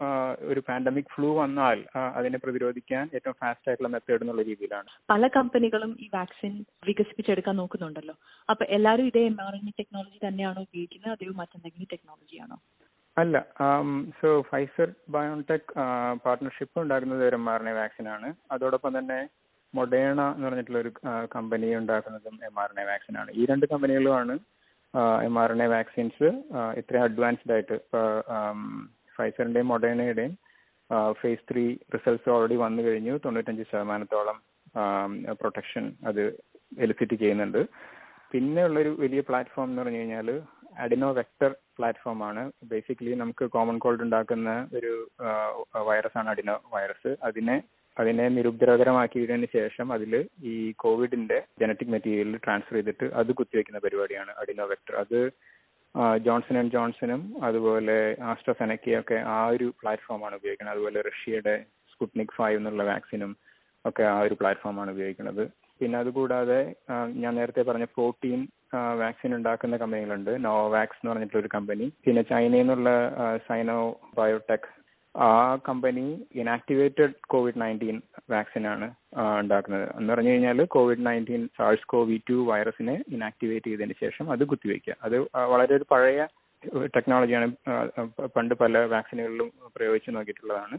ഒരു പാൻഡമിക് ഫ്ലൂ വന്നാൽ ആ, അതിനെ പ്രതിരോധിക്കാൻ ഏറ്റവും ഫാസ്റ്റ് ആയിട്ടുള്ള മെത്തേഡ് എന്നുള്ള രീതിയിലാണ് പല കമ്പനികളും ഈ വാക്സിൻ വികസിപ്പിച്ചെടുക്കാൻ നോക്കുന്നുണ്ടല്ലോ അപ്പൊ എല്ലാവരും ഇതേ M R N A technology തന്നെയാണോ ഉപയോഗിക്കുന്നത് അതെയോ മറ്റെന്തെങ്കിലും ടെക്നോളജിയാണോ അല്ല സോ ഫൈസർ ബയോൺടെക് പാർട്ട്ണർഷിപ്പ് ഉണ്ടാക്കുന്നത് ഒരു M R N A vaccine ആണ് അതോടൊപ്പം തന്നെ മൊഡേണ എന്ന് പറഞ്ഞിട്ടുള്ള ഒരു കമ്പനി ഉണ്ടാക്കുന്നതും M R N A vaccine ആണ് ഈ രണ്ട് കമ്പനികളുമാണ് M R N A vaccines ഇത്രയും അഡ്വാൻസ്ഡ് ആയിട്ട് ഇപ്പൊ ഫൈസറിന്റെയും മൊഡേണയുടെയും ഫേസ് ത്രീ റിസൾട്ട്സ് ഓൾറെഡി വന്നു കഴിഞ്ഞു തൊണ്ണൂറ്റഞ്ച് ശതമാനത്തോളം പ്രൊട്ടക്ഷൻ അത് എലിസിറ്റ് ചെയ്യുന്നുണ്ട് പിന്നെ ഉള്ളൊരു വലിയ പ്ലാറ്റ്ഫോം എന്ന് പറഞ്ഞു കഴിഞ്ഞാൽ അഡിനോ വെക്ടർ പ്ലാറ്റ്ഫോം ആണ് ബേസിക്കലി നമുക്ക് കോമൺ കോൾഡ് ഉണ്ടാക്കുന്ന ഒരു വൈറസ് ആണ് അഡിനോ വൈറസ് അതിനെ അതിനെ നിരുപദ്രവകരമാക്കിയതിനു ശേഷം അതിൽ ഈ കോവിഡിന്റെ ജനറ്റിക് മെറ്റീരിയൽ ട്രാൻസ്ഫർ ചെയ്തിട്ട് അത് കുത്തിവെക്കുന്ന പരിപാടിയാണ് അഡിനോ വെക്ടർ അത് ആ, ജോൺസൺ ആൻഡ് ജോൺസണും അതുപോലെ ആസ്ട്രസെനക്കയൊക്കെ ആ ഒരു പ്ലാറ്റ്ഫോമാണ് ഉപയോഗിക്കുന്നത് അതുപോലെ റഷ്യയുടെ സ്പുട്നിക് ഫൈവ് എന്നുള്ള വാക്സിനും ഒക്കെ ആ ഒരു പ്ലാറ്റ്ഫോമാണ് ഉപയോഗിക്കുന്നത് പിന്നെ അതുകൂടാതെ ആ, ഞാൻ നേരത്തെ പറഞ്ഞ പ്രോട്ടീൻ വാക്സിൻ ഉണ്ടാക്കുന്ന കമ്പനികളുണ്ട് നോവാക്സ് എന്ന് പറഞ്ഞിട്ടുള്ള ഒരു കമ്പനി പിന്നെ ചൈനയിൽ നിന്നുള്ള സൈനോ ബയോടെക് ആ company inactivated covid nineteen vaccine ആണ് ആ, ഉണ്ടാക്കുന്നത് എന്ന് പറഞ്ഞു കഴിഞ്ഞാൽ covid nineteen SARS CoV two വൈറസിനെ ഇനാക്ടിവേറ്റ് ചെയ്തതിന് ശേഷം അത് കുത്തിവെക്കുക അത് ആ, വളരെ ഒരു പഴയ ടെക്നോളജിയാണ് ആ, ആ, പണ്ട് പല വാക്സിനുകളിലും പ്രയോഗിച്ച് നോക്കിയിട്ടുള്ളതാണ്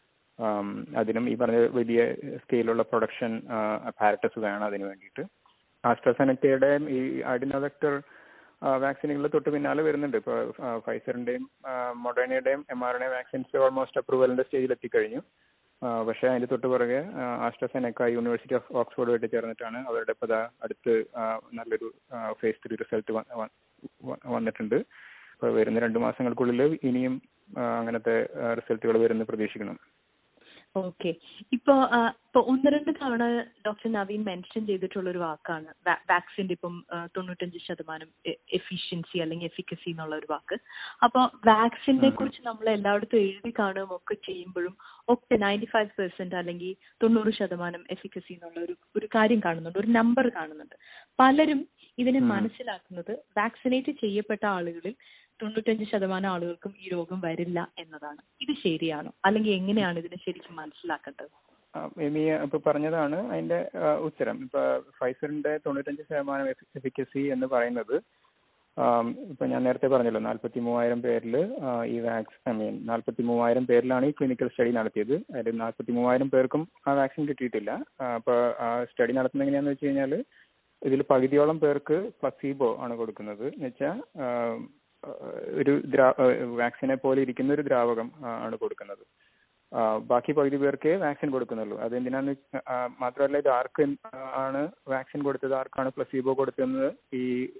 ആം, അതിനും ഈ പറഞ്ഞ വലിയ സ്കെയിലുള്ള പ്രൊഡക്ഷൻ അപ്പാരറ്റസ് വേണം അതിന് വേണ്ടിയിട്ട് ആസ്ട്രസെനക്കയുടെ ഈ അഡിനോവെക്ടർ വാക്സിനുകൾ തൊട്ട് പിന്നാലെ വരുന്നുണ്ട് ഇപ്പോൾ ഫൈസറിന്റെയും മൊഡേണയുടെയും M R N A vaccines almost അപ്രൂവലിന്റെ സ്റ്റേജിൽ എത്തിക്കഴിഞ്ഞു ആ, പക്ഷേ അതിന്റെ തൊട്ട് പുറകെ ആസ്ട്രസെനക്ക യൂണിവേഴ്സിറ്റി ഓഫ് ഓക്സ്ഫോർഡുമായിട്ട് ചേർന്നിട്ടാണ് അവരുടെ ഇപ്പോൾ ദാ അടുത്ത് ആ, നല്ലൊരു ഫേസ് ത്രീ റിസൾട്ട് വന്നിട്ടുണ്ട് ഇപ്പോൾ വരുന്ന രണ്ട് മാസങ്ങൾക്കുള്ളിൽ ഇനിയും ആ, അങ്ങനത്തെ റിസൾട്ടുകൾ വരുമെന്ന് പ്രതീക്ഷിക്കണം ഓക്കെ ഇപ്പോ ആ, ഇപ്പൊ ഒന്ന് രണ്ട് തവണ ഡോക്ടർ നവീൻ മെൻഷൻ ചെയ്തിട്ടുള്ള ഒരു വാക്കാണ് വാക്സിന്റെ ഇപ്പം ആ, തൊണ്ണൂറ്റഞ്ച് ശതമാനം എഫിഷ്യൻസി അല്ലെങ്കിൽ എഫിക്കസി എന്നുള്ള ഒരു വാക്ക് അപ്പൊ വാക്സിനെ കുറിച്ച് നമ്മൾ എല്ലായിടത്തും എഴുതി കാണുകയും ഒക്കെ ചെയ്യുമ്പോഴും ഒക്കെ നയൻറ്റി ഫൈവ് പെർസെന്റ് അല്ലെങ്കിൽ തൊണ്ണൂറ് ശതമാനം എഫിക്കസി എന്നുള്ള ഒരു ഒരു കാര്യം കാണുന്നുണ്ട് ഒരു നമ്പർ കാണുന്നുണ്ട് പലരും ഇതിനെ മനസ്സിലാക്കുന്നത് വാക്സിനേറ്റ് ചെയ്യപ്പെട്ട ആളുകളിൽ തൊണ്ണൂറ്റഞ്ച് ശതമാനം ആളുകൾക്കും ഈ രോഗം വരില്ല എന്നതാണ് ഇത് ശരിയാണോ അല്ലെങ്കിൽ എങ്ങനെയാണ് ഇതിനെ ശരിക്കും മനസ്സിലാക്കേണ്ടത് ആ, എമി ഇപ്പൊ പറഞ്ഞതാണ് അതിന്റെ ആ, ഉത്തരം ഇപ്പൊ ഫൈസറിന്റെ തൊണ്ണൂറ്റഞ്ച് ശതമാനം എഫിക്കസി എന്ന് പറയുന്നത് ആം, ഇപ്പൊ ഞാൻ നേരത്തെ പറഞ്ഞല്ലോ നാൽപ്പത്തി മൂവായിരം പേരിൽ ഈ വാക്സിൻ ഐ മീൻ നാൽപ്പത്തി മൂവായിരം പേരിലാണ് ഈ ക്ലിനിക്കൽ സ്റ്റഡി നടത്തിയത് അതിൽ നാൽപ്പത്തി മൂവായിരം പേർക്കും ആ വാക്സിൻ കിട്ടിയിട്ടില്ല ആ, അപ്പൊ ആ സ്റ്റഡി നടത്തുന്നത് എങ്ങനെയാന്ന് വെച്ച് കഴിഞ്ഞാൽ ഇതിൽ പകുതിയോളം പേർക്ക് പ്ലസീബോ ആണ് കൊടുക്കുന്നത് എന്നുവെച്ചാൽ ഒരു ദ്രാ വാക്സിനെ പോലെ ഇരിക്കുന്ന ഒരു ദ്രാവകം ആ, ആണ് കൊടുക്കുന്നത് ആ, ബാക്കി പകുതി പേർക്ക് വാക്സിൻ കൊടുക്കുന്നുള്ളൂ അതെന്തിനാന്ന് വെച്ച- ആ, മാത്രമല്ല ഇത് ആർക്ക് ആണ് വാക്സിൻ കൊടുത്തത് ആർക്കാണ് പ്ലസീബോ കൊടുത്തതെന്ന് ഈ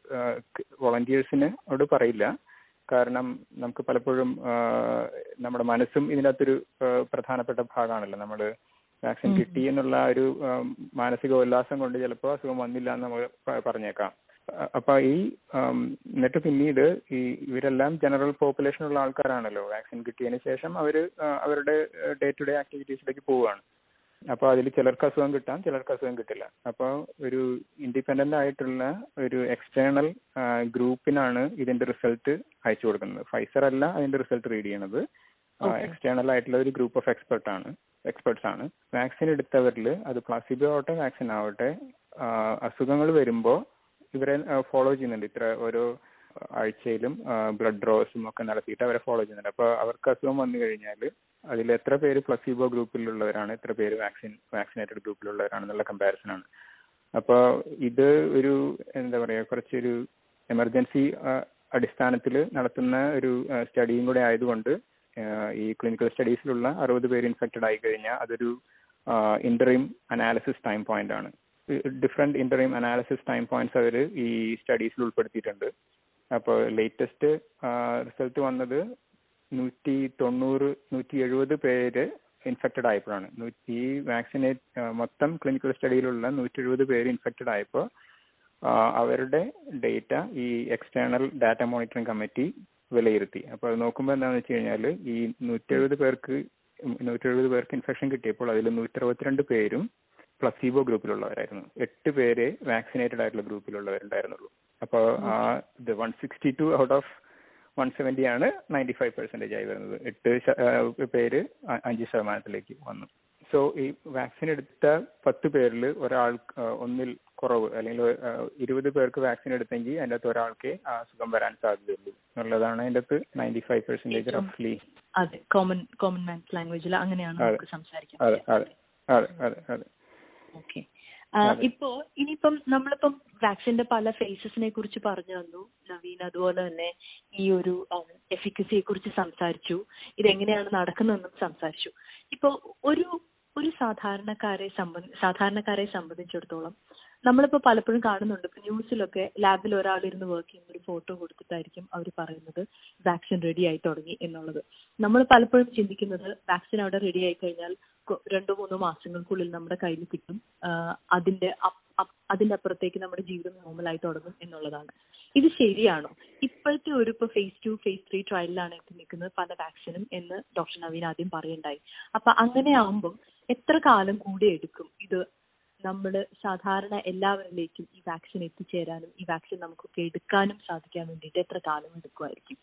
വോളണ്ടിയേഴ്സിനോട് പറയില്ല കാരണം നമുക്ക് പലപ്പോഴും ആ, നമ്മുടെ മനസ്സും ഇതിനകത്തൊരു ആ, പ്രധാനപ്പെട്ട ഭാഗമാണല്ലോ നമ്മൾ വാക്സിൻ ഉം. കിട്ടി എന്നുള്ള ഒരു ആ, മാനസിക ഉല്ലാസം കൊണ്ട് ചിലപ്പോൾ അസുഖം വന്നില്ല എന്ന് നമ്മൾ പ- പറഞ്ഞേക്കാം അ- അപ്പൊ ഈ ആം, എന്നിട്ട് പിന്നീട് ഈ ഇവരെല്ലാം ജനറൽ പോപ്പുലേഷനുള്ള ആൾക്കാരാണല്ലോ വാക്സിൻ കിട്ടിയതിന് ശേഷം അവര് ആ, അവരുടെ ഡേ ടു ഡേ ആക്ടിവിറ്റീസിലേക്ക് പോവുകയാണ് അപ്പോൾ അതിൽ ചിലർക്ക് അസുഖം കിട്ടാം ചിലർക്ക് അസുഖം കിട്ടില്ല അപ്പോൾ ഒരു ഇൻഡിപെൻഡന്റ് ആയിട്ടുള്ള ഒരു എക്സ്റ്റേണൽ ഗ്രൂപ്പിനാണ് ഇതിന്റെ റിസൾട്ട് അയച്ചു കൊടുക്കുന്നത് ഫൈസർ അല്ല അതിന്റെ റിസൾട്ട് റീഡ് ചെയ്യണത് Okay. എക്സ്റ്റേണൽ ആയിട്ടുള്ള ഒരു ഗ്രൂപ്പ് ഓഫ് എക്സ്പെർട്ട് ആണ് എക്സ്പെർട്സ് ആണ് വാക്സിൻ എടുത്തവരിൽ അത് പ്ലാസിബോ ആവട്ടെ വാക്സിൻ ആവട്ടെ ആ, അസുഖങ്ങൾ വരുമ്പോൾ ഇവരെ ഫോളോ ചെയ്യുന്നുണ്ട് ഇത്ര ഓരോ ആഴ്ചയിലും ബ്ലഡ് ഡ്രോസും ഒക്കെ നടത്തിയിട്ട് അവരെ ഫോളോ ചെയ്യുന്നുണ്ട് അപ്പോൾ അവർക്ക് അസുഖം വന്നു കഴിഞ്ഞാൽ അതിൽ എത്ര പേര് പ്ലസീബോ ഗ്രൂപ്പിലുള്ളവരാണ് എത്ര പേര് വാക്സിൻ വാക്സിനേറ്റഡ് ഗ്രൂപ്പിലുള്ളവരാണെന്നുള്ള കമ്പാരിസൺ ആണ് അപ്പോൾ ഇത് ഒരു എന്താ പറയുക കുറച്ചൊരു എമർജൻസി അടിസ്ഥാനത്തിൽ നടത്തുന്ന ഒരു സ്റ്റഡിയും കൂടെ ആയതുകൊണ്ട് ആ, ഈ ക്ലിനിക്കൽ സ്റ്റഡീസിലുള്ള അറുപത് പേര് ഇൻഫെക്റ്റഡ് ആയി കഴിഞ്ഞാൽ അതൊരു ഇന്ററിം അനാലിസിസ് ടൈം പോയിന്റ് ആണ് different interim analysis time points അവർ ഈ സ്റ്റഡീസിൽ ഉൾപ്പെടുത്തിയിട്ടുണ്ട് അപ്പോൾ ലേറ്റസ്റ്റ് റിസൾട്ട് വന്നത് നൂറ്റി തൊണ്ണൂറ് നൂറ്റി എഴുപത് പേര് ഇൻഫെക്റ്റഡ് ആയപ്പോഴാണ് നൂ- ഈ വാക്സിനേറ്റ് മൊത്തം ക്ലിനിക്കൽ സ്റ്റഡിയിലുള്ള നൂറ്റി എഴുപത് പേര് ഇൻഫെക്റ്റഡ് ആയപ്പോൾ ആ, അവരുടെ ഡേറ്റ ഈ എക്സ്റ്റേണൽ ഡാറ്റ മോണിറ്ററിംഗ് കമ്മിറ്റി വിലയിരുത്തി അപ്പോൾ അത് നോക്കുമ്പോൾ എന്താണെന്ന് വെച്ച് കഴിഞ്ഞാൽ ഈ നൂറ്റി എഴുപത് പേർക്ക് നൂറ്റി എഴുപത് പേർക്ക് ഇൻഫെക്ഷൻ കിട്ടിയപ്പോൾ അതിൽ നൂറ്റി അറുപത്തിരണ്ട് പേരും പ്ലസീബോ ഗ്രൂപ്പിലുള്ളവരായിരുന്നു എട്ട് പേര് വാക്സിനേറ്റഡ് ആയിട്ടുള്ള ഗ്രൂപ്പിലുള്ളവരുണ്ടായിരുന്നുള്ളൂ അപ്പോൾ ആ ഇത് one sixty two out of one seventy ആണ് നയൻറ്റി ഫൈവ് പെർസെൻറ്റേജ് ആയി വരുന്നത് എട്ട് ശ- ആ, പേര് അ- അഞ്ച് ശതമാനത്തിലേക്ക് വന്നു സോ ഈ വാക്സിൻ എടുത്ത പത്ത് പേരിൽ ഒരാൾ ആ, ഒന്നിൽ കുറവ് അല്ലെങ്കിൽ ആ, ഇരുപത് പേർക്ക് വാക്സിൻ എടുത്തെങ്കിൽ അതിൻ്റെ അകത്ത് ഒരാൾക്കേ ആ അസുഖം വരാൻ സാധ്യതയുള്ളൂ എന്നുള്ളതാണ് അതിൻ്റെ അകത്ത് നയൻറ്റി ഫൈവ് പെർസെൻറ്റേജ് ഏറ്റവും- റഫ്ലി അതെ കോമൺ കോമൺ മാൻസ് ലാംഗ്വേജിൽ അങ്ങനെയാണ് അതെ. നമുക്ക് സംസാരിക്കാൻ അതെ അതെ അതെ അതെ അതെ ഓക്കെ അതെ. ഇപ്പോ ഇനിയിപ്പം നമ്മളിപ്പം വാക്സിന്റെ പല ഫേസസിനെ കുറിച്ച് പറഞ്ഞു തന്നു നവീൻ അതുപോലെ തന്നെ ഈ ഒരു എഫിക്കസിയെ കുറിച്ച് സംസാരിച്ചു ഇതെങ്ങനെയാണ് നടക്കുന്നതെന്നും സംസാരിച്ചു ഇപ്പോ ഒരു ഒരു സാധാരണക്കാരെ സംബന്ധി സാധാരണക്കാരെ സംബന്ധിച്ചിടത്തോളം നമ്മളിപ്പോ പലപ്പോഴും കാണുന്നുണ്ട് ഇപ്പൊ ന്യൂസിലൊക്കെ ലാബിൽ ഒരാൾ ഇരുന്ന് വർക്ക് ചെയ്യുന്ന ഒരു ഫോട്ടോ കൊടുത്തിട്ടായിരിക്കും അവർ പറയുന്നത് വാക്സിൻ റെഡി ആയി തുടങ്ങി എന്നുള്ളത് നമ്മൾ പലപ്പോഴും ചിന്തിക്കുന്നത് വാക്സിൻ അവിടെ റെഡി ആയി കഴിഞ്ഞാൽ കൊ- രണ്ടോ മൂന്നോ മാസങ്ങൾക്കുള്ളിൽ നമ്മുടെ കയ്യിൽ കിട്ടും ആഹ് അതിന്റെ അപ്- അപ്- അതിന്റെ അപ്പുറത്തേക്ക് നമ്മുടെ ജീവിതം നോർമലായി തുടങ്ങും എന്നുള്ളതാണ് ഇത് ശരിയാണോ ഇപ്പോഴത്തെ ഒരു ഇപ്പൊ ഫേസ് ടു ഫേസ് ത്രീ ട്രയലിലാണ് എത്തി നിൽക്കുന്നത് പല വാക്സിനും എന്ന് ഡോക്ടർ നവീൻ ആദ്യം പറയുണ്ടായി അപ്പൊ അങ്ങനെ ആവുമ്പോൾ എത്ര കാലം കൂടി എടുക്കും ഇത് നമ്മൾ സാധാരണ എല്ലാവരിലേക്കും ഈ വാക്സിൻ എത്തിച്ചേരാനും ഈ വാക്സിൻ നമുക്കൊക്കെ എടുക്കാനും സാധിക്കാൻ വേണ്ടിയിട്ട് എത്ര കാലം എടുക്കുമായിരിക്കും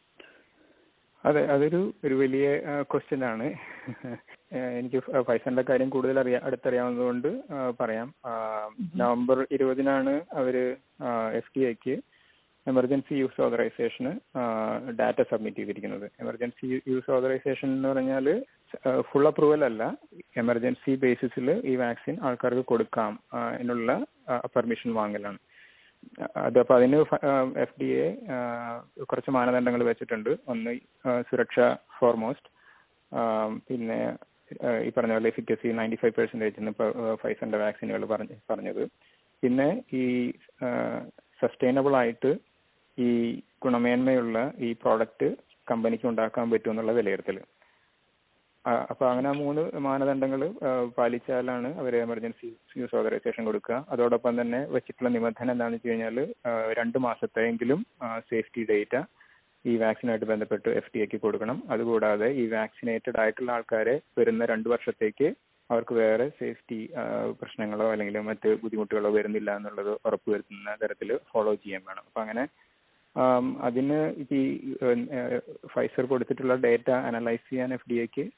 അതെ അതൊരു ഒരു വലിയ ക്വസ്റ്റ്യൻ ആണ് ഏഹ് എനിക്ക് ഫൈസറിന്റെ കാര്യം കൂടുതൽ അറിയാ അടുത്തറിയാവുന്നതുകൊണ്ട് ആ, പറയാം ആ, നവംബർ ഇരുപതിനാണ് അവര് എഫ് ഡി ഐക്ക് എമർജൻസി യൂസ് ഓതറൈസേഷന് ഡാറ്റ സബ്മിറ്റ് ചെയ്തിരിക്കുന്നത് എമർജൻസി യൂസ് ഓതറൈസേഷൻ എന്ന് പറഞ്ഞാൽ ഫുൾ അപ്രൂവൽ അല്ല എമർജൻസി ബേസിസിൽ ഈ വാക്സിൻ ആൾക്കാർക്ക് കൊടുക്കാം ആ, എന്നുള്ള പെർമിഷൻ വാങ്ങലാണ് അതപ്പോൾ അതിന് എഫ് ഡി എ കുറച്ച് മാനദണ്ഡങ്ങൾ വെച്ചിട്ടുണ്ട് ഒന്ന് ആ, സുരക്ഷ ഫോർമോസ്റ്റ് പിന്നെ ആ, ഈ പറഞ്ഞ പോലെ എഫിക്കസി നയൻറ്റി ഫൈവ് പെർസെൻറ്റേജ് എന്ന് ഇപ്പോൾ ഫൈസറിന്റെ വാക്സിനുകൾ പറഞ്ഞ് പറഞ്ഞത് പിന്നെ ഈ സസ്റ്റൈനബിൾ ആയിട്ട് ഈ ഗുണമേന്മയുള്ള ഈ പ്രോഡക്റ്റ് കമ്പനിക്ക് ഉണ്ടാക്കാൻ പറ്റും എന്നുള്ള വിലയിരുത്തൽ അപ്പൊ അങ്ങനെ ആ മൂന്ന് മാനദണ്ഡങ്ങൾ പാലിച്ചാലാണ് അവർ എമർജൻസി യൂസ് ഓതറൈസേഷൻ കൊടുക്കുക അതോടൊപ്പം തന്നെ വെച്ചിട്ടുള്ള നിബന്ധന എന്താണെന്ന് വെച്ച് കഴിഞ്ഞാൽ രണ്ട് മാസത്തെയെങ്കിലും സേഫ്റ്റി ഡേറ്റ ഈ വാക്സിനുമായിട്ട് ബന്ധപ്പെട്ട് എഫ് ടി എക്ക് കൊടുക്കണം അതുകൂടാതെ ഈ വാക്സിനേറ്റഡ് ആയിട്ടുള്ള ആൾക്കാരെ വരുന്ന രണ്ട് വർഷത്തേക്ക് അവർക്ക് വേറെ സേഫ്റ്റി പ്രശ്നങ്ങളോ അല്ലെങ്കിൽ മറ്റ് ബുദ്ധിമുട്ടുകളോ വരുന്നില്ല എന്നുള്ളത് ഉറപ്പുവരുത്തുന്ന തരത്തിൽ ഫോളോ ചെയ്യാൻ വേണം അപ്പൊ അങ്ങനെ ആം, അതിന് ഈ ഫൈസർ കൊടുത്തിട്ടുള്ള ഡേറ്റ അനലൈസ് ചെയ്യാൻ എഫ് ഡി എക്ക്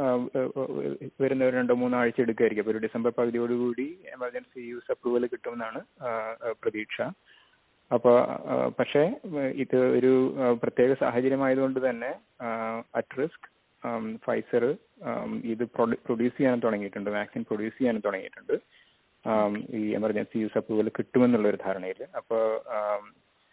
വരുന്ന ഒരു രണ്ടോ മൂന്നോ ആഴ്ച എടുക്കുമായിരിക്കും അപ്പോൾ ഒരു ഡിസംബർ പകുതിയോടുകൂടി എമർജൻസി യൂസ് അപ്രൂവൽ കിട്ടുമെന്നാണ് ആ, ആ, പ്രതീക്ഷ അപ്പോൾ പക്ഷേ ഇത് ഒരു ആ, പ്രത്യേക സാഹചര്യമായതുകൊണ്ട് തന്നെ അറ്റ് റിസ്ക് ഫൈസർ ഇത് പ്രൊഡ്യൂസ് ചെയ്യാനും തുടങ്ങിയിട്ടുണ്ട് വാക്സിൻ പ്രൊഡ്യൂസ് ചെയ്യാനും തുടങ്ങിയിട്ടുണ്ട് ആം, ഈ എമർജൻസി യൂസ് അപ്രൂവൽ കിട്ടുമെന്നുള്ള ഒരു ധാരണയിൽ അപ്പോൾ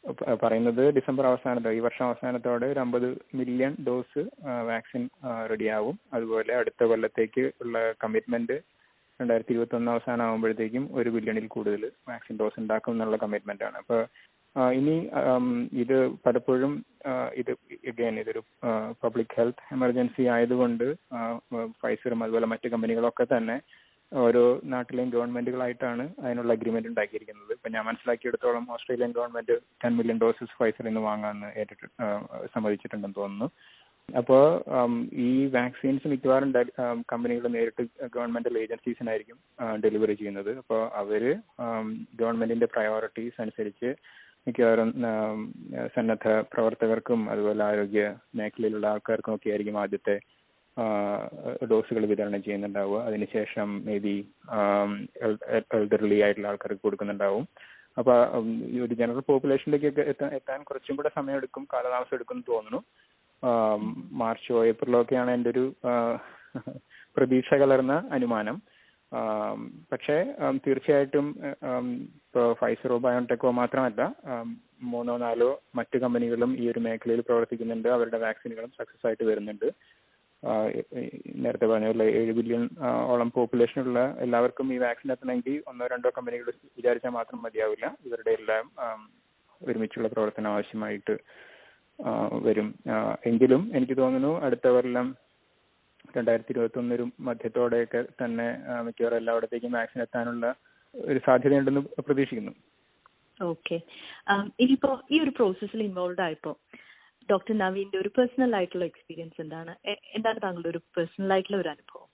പ- പറയുന്നത് ഡിസംബർ അവസാനത്തോടെ ഈ വർഷം അവസാനത്തോടെ ഒരു അമ്പത് മില്യൺ ഡോസ് വാക്സിൻ റെഡിയാവും അതുപോലെ അടുത്ത കൊല്ലത്തേക്ക് ഉള്ള കമ്മിറ്റ്മെന്റ് രണ്ടായിരത്തി ഇരുപത്തി ഒന്ന് അവസാനം ആകുമ്പോഴത്തേക്കും ഒരു ബില്യണിൽ കൂടുതൽ വാക്സിൻ ഡോസ് ഉണ്ടാക്കും എന്നുള്ള കമ്മിറ്റ്മെന്റ് ആണ് അപ്പോൾ ഇനി ആം, ഇത് പലപ്പോഴും ആ, ഇത് അഗൈൻ ഇതൊരു പബ്ലിക് ഹെൽത്ത് എമർജൻസി ആയതുകൊണ്ട് ആ, ഫൈസറും അതുപോലെ മറ്റു കമ്പനികളൊക്കെ തന്നെ ഓരോ നാട്ടിലെയും ഗവൺമെന്റുകളായിട്ടാണ് അതിനുള്ള അഗ്രിമെന്റ് ഉണ്ടാക്കിയിരിക്കുന്നത് ഇപ്പൊ ഞാൻ മനസ്സിലാക്കിയെടുത്തോളം Australian government ten million doses ഫൈസറിൽ നിന്ന് വാങ്ങാമെന്ന് ഏറ്റിട്ട് ആ, സമ്മതിച്ചിട്ടുണ്ടെന്ന് തോന്നുന്നു അപ്പോൾ ഈ വാക്സിൻസ് മിക്കവാറും കമ്പനികൾ നേരിട്ട് ഗവൺമെന്റൽ ഏജൻസീസിനായിരിക്കും ഡെലിവറി ചെയ്യുന്നത് അപ്പോൾ അവര് ഗവൺമെന്റിന്റെ പ്രയോറിറ്റീസ് അനുസരിച്ച് മിക്കവാറും ആം, സന്നദ്ധ പ്രവർത്തകർക്കും അതുപോലെ ആരോഗ്യ മേഖലയിലുള്ള ആൾക്കാർക്കും ഒക്കെ ആയിരിക്കും ആദ്യത്തെ ഡോസുകൾ വിതരണം ചെയ്യുന്നുണ്ടാവുക അതിനുശേഷം മേ ബി എൽഡർലി ആയിട്ടുള്ള ആൾക്കാർക്ക് കൊടുക്കുന്നുണ്ടാവും അപ്പൊ ഉം, ഈ ഒരു ജനറൽ പോപ്പുലേഷനിലേക്കൊക്കെ എത്താൻ എത്താൻ കുറച്ചും കൂടെ സമയമെടുക്കും കാലതാമസം എടുക്കും എന്ന് തോന്നുന്നു ആം, മാർച്ചോ ഏപ്രിലോ ഒക്കെയാണ് എൻ്റെ ഒരു ആ, പ്രതീക്ഷ കലർന്ന അനുമാനം ആം, പക്ഷേ ആം, തീർച്ചയായിട്ടും ആം, ഇപ്പോ ഫൈസറോ ബയോൺടെക്കോ മാത്രമല്ല ആം, മൂന്നോ നാലോ മറ്റു കമ്പനികളും ഈ ഒരു മേഖലയിൽ പ്രവർത്തിക്കുന്നുണ്ട് അവരുടെ വാക്സിനുകളും സക്സസ് ആയിട്ട് വരുന്നുണ്ട് ആ, ഈ- ഈ നേരത്തെ പറഞ്ഞ പോലെ ഏഴ് ബില്യൺ ഓളം പോപ്പുലേഷനുള്ള എല്ലാവർക്കും ഈ വാക്സിൻ എത്തണമെങ്കിൽ ഒന്നോ രണ്ടോ കമ്പനികൾ വിചാരിച്ചാൽ മാത്രം മതിയാവില്ല ഇവരുടെ എല്ലാം ആം, ഒരുമിച്ചുള്ള പ്രവർത്തനം ആവശ്യമായിട്ട് ആ, വരും ആ, എങ്കിലും എനിക്ക് തോന്നുന്നു അടുത്ത കൊല്ലം രണ്ടായിരത്തി ഇരുപത്തി ഒന്നൊരു മധ്യത്തോടെയൊക്കെ തന്നെ ആ, മിക്കവാറും എല്ലായിടത്തേക്കും വാക്സിൻ എത്താനുള്ള ഒരു സാധ്യതയുണ്ടെന്ന് പ്രതീക്ഷിക്കുന്നു ഓക്കെ ഇനിയിപ്പോ ഈ ഒരു പ്രോസസ്സിൽ ഇൻവോൾവ് ആയപ്പോ ഡോക്ടർ നവീന്റെ ഒരു പേഴ്സണൽ ആയിട്ടുള്ള എക്സ്പീരിയൻസ് എന്താണ് എ- എന്താണ് താങ്കളുടെ ഒരു പേഴ്സണൽ ആയിട്ടുള്ള ഒരു അനുഭവം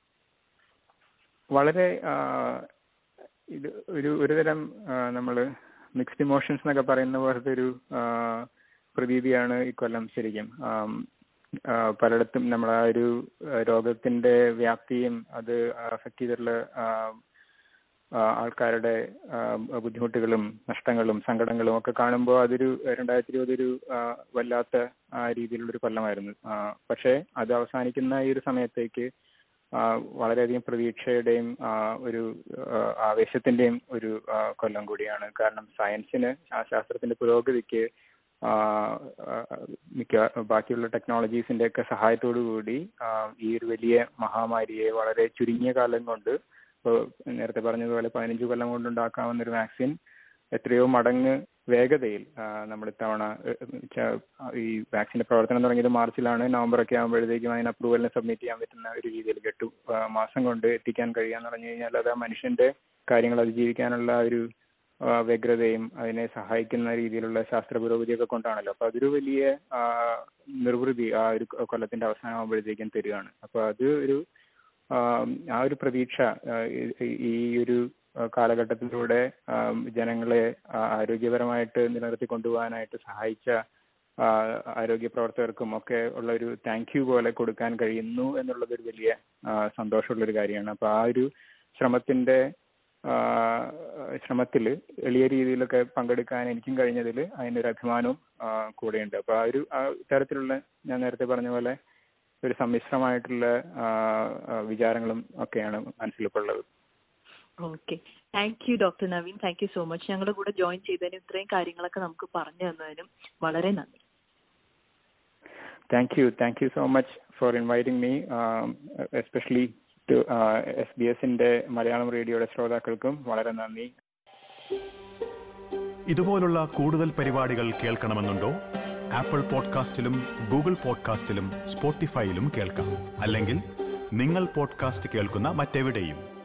വളരെ ആ, ഇത് ഒരു ഒരുതരം നമ്മൾ മിക്സ്ഡ് ഇമോഷൻസ് എന്നൊക്കെ പറയുന്ന പോലത്തെ ഒരു ആ, പ്രതീതിയാണ് ഈ കൊല്ലം ശരിക്കും ആം, ആ, പലയിടത്തും നമ്മൾ ആ ഒരു ആ, രോഗത്തിന്റെ വ്യാപ്തിയും അത് അഫക്ട് ചെയ്തിട്ടുള്ള ആ, ആ, ആൾക്കാരുടെ ആ, ബുദ്ധിമുട്ടുകളും നഷ്ടങ്ങളും സങ്കടങ്ങളും ഒക്കെ കാണുമ്പോൾ അതൊരു രണ്ടായിരത്തി ഇരുപത് ഒരു ആ, വല്ലാത്ത ആ രീതിയിലുള്ളൊരു കൊല്ലമായിരുന്നു ആ, പക്ഷേ അത് അവസാനിക്കുന്ന ഈ ഒരു സമയത്തേക്ക് ആ, വളരെയധികം പ്രതീക്ഷയുടെയും ആ, ഒരു ആ, ആവേശത്തിന്റെയും ഒരു ആ, കൊല്ലം കൂടിയാണ് കാരണം സയൻസിന് ആ ശാസ്ത്രത്തിന്റെ പുരോഗതിക്ക് ആ, ആ, മിക്ക ബാക്കിയുള്ള ടെക്നോളജീസിന്റെ ഒക്കെ സഹായത്തോടു കൂടി ആ, ഈ ഒരു വലിയ മഹാമാരിയെ വളരെ ചുരുങ്ങിയ കാലം കൊണ്ട് ഇപ്പൊ നേരത്തെ പറഞ്ഞതുപോലെ പതിനഞ്ച് കൊല്ലം കൊണ്ട് ഉണ്ടാക്കാവുന്ന ഒരു വാക്സിൻ എത്രയോ മടങ്ങ് വേഗതയിൽ ആ, നമ്മൾ ഇത്തവണ ഏഹ്, ച- ഈ വാക്സിന്റെ പ്രവർത്തനം തുടങ്ങിയത് മാർച്ചിലാണ് നവംബർ ഒക്കെ ആകുമ്പോഴത്തേക്കും അതിന് അപ്രൂവലിന് സബ്മിറ്റ് ചെയ്യാൻ പറ്റുന്ന ഒരു രീതിയിൽ എട്ടു ആ, മാസം കൊണ്ട് എത്തിക്കാൻ കഴിയാന്ന് പറഞ്ഞു കഴിഞ്ഞാൽ അത് ആ മനുഷ്യന്റെ കാര്യങ്ങൾ അതിജീവിക്കാനുള്ള ഒരു ആ, വ്യഗ്രതയും അതിനെ സഹായിക്കുന്ന രീതിയിലുള്ള ശാസ്ത്ര പുരോഗതിയൊക്കെ കൊണ്ടാണല്ലോ അപ്പൊ അതൊരു വലിയ ആ, നിർവൃതി ആ ഒരു കൊല്ലത്തിന്റെ അവസാനം ആകുമ്പോഴത്തേക്കും തരികയാണ് അപ്പൊ അത് ഒരു ആ, ആ ഒരു പ്രതീക്ഷ ആ, ഈ- ഈ ഒരു ആ, കാലഘട്ടത്തിലൂടെ ആ, ജനങ്ങളെ ആ, ആരോഗ്യപരമായിട്ട് നിലനിർത്തി കൊണ്ടുപോകാനായിട്ട് സഹായിച്ച ആ, ആരോഗ്യ പ്രവർത്തകർക്കും ഒക്കെ ഉള്ള ഒരു താങ്ക് യു പോലെ കൊടുക്കാൻ കഴിയുന്നു എന്നുള്ളത് ഒരു വലിയ ആ, സന്തോഷമുള്ള ഒരു കാര്യമാണ് അപ്പൊ ആ ഒരു ശ്രമത്തിന്റെ ആ, ശ്രമത്തില് എളിയ രീതിയിലൊക്കെ പങ്കെടുക്കാൻ എനിക്കും കഴിഞ്ഞതിൽ അതിനൊരു അഭിമാനവും ആ, കൂടെയുണ്ട് അപ്പൊ ആ ഒരു ആ തരത്തിലുള്ള ഞാൻ നേരത്തെ പറഞ്ഞ പോലെ ഒരു സമ്മിശ്രമായിട്ടുള്ള ആ, ആ, വിചാരങ്ങളും ഒക്കെയാണ് മനസ്സിലിപ്പോൾ ഉള്ളത് okay thank you doctor Naveen thank you so much ഞങ്ങളുടെ കൂടെ ജോയിൻ ചെയ്തതിനും ഇത്രയും കാര്യങ്ങളൊക്കെ നമുക്ക് പറഞ്ഞു തന്നതിനും വളരെ നന്ദി thank you thank you so much for inviting me especially to S B എസിന്റെ മലയാളം റേഡിയോയുടെ ശ്രോതാക്കൾക്കും വളരെ നന്ദി ഇതുപോലുള്ള കൂടുതൽ പരിപാടികൾ കേൾക്കണമെന്നുണ്ടോ ആപ്പിൾ പോഡ്കാസ്റ്റിലും ഗൂഗിൾ പോഡ്കാസ്റ്റിലും സ്പോട്ടിഫൈയിലും കേൾക്കാം അല്ലെങ്കിൽ നിങ്ങൾ പോഡ്കാസ്റ്റ് കേൾക്കുന്ന മറ്റെവിടെയും